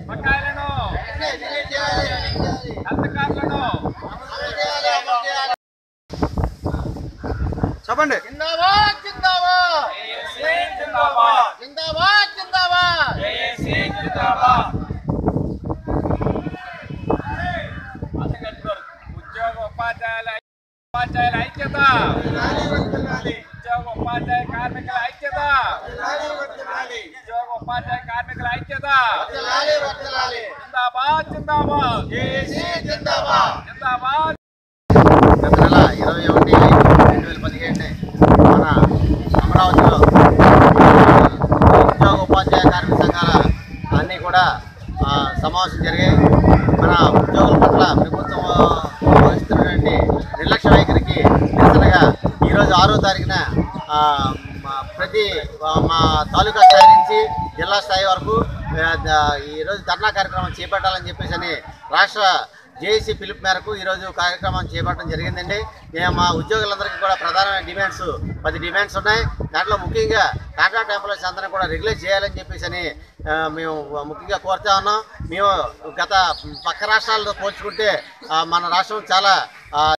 బకాయిలను హెల్త్ కార్డులను చెప్పండి జిందాబాద్ జిందాబాద్ జేఏసీ జిందాబాద్ జిందాబాద్ జిందాబాద్ జేఏసీ జిందాబాద్ అందుకంటారు ఉద్యోగ ఉపాధ్యాయుల ఉపాధ్యాయుల ఐక్యత ఉద్యోగ ఉపాధ్యాయ కార్మికుల ఐక్యత ఉద్యోగ ఉపాధ్యాయ కార్మికుల ఐక్యత వర్ధిల్లాలి, వర్ధిల్లాలి. జిందాబాద్ జిందాబాద్ జేఏసీ జిందాబాద్ జిందాబాద్ గత నెల ఇరవై ఒకటి రెండు వేల పదిహేడు మన అమరావతిలో ఉద్యోగ ఉపాధ్యాయ కార్మిక సంఘాల అన్నీ కూడా ఆ, సమావేశం జరిగాయి మన ఉద్యోగుల పట్ల ప్రభుత్వం వహిస్తున్నటువంటి నిర్లక్ష్య వైఖరికి నిరసనగా ఈరోజు ఆరో తారీఖున ఆ, మా- ప్రతి ఆ, మా తాలూకా స్థాయి నుంచి జిల్లా స్థాయి వరకు ఆ, ద- ఈరోజు ధర్నా కార్యక్రమం చేపట్టాలని చెప్పేసి అని రాష్ట్ర జేఏసీ పిలుపు మేరకు ఈరోజు కార్యక్రమం చేపట్టడం జరిగిందండి ఏ- మా ఉద్యోగులందరికీ కూడా ప్రధానమైన డిమాండ్స్ పది డిమాండ్స్ ఉన్నాయి దాంట్లో ముఖ్యంగా కాంట్రాక్ట్ ఎంప్లాయీస్ అందరినీ కూడా రెగ్యులేట్ చేయాలని చెప్పేసి అని ఆ, మేము ముఖ్యంగా కోరుతా ఉన్నాం మేము గత పక్క రాష్ట్రాలతో పోల్చుకుంటే ఆ, మన రాష్ట్రం చాలా ఆ,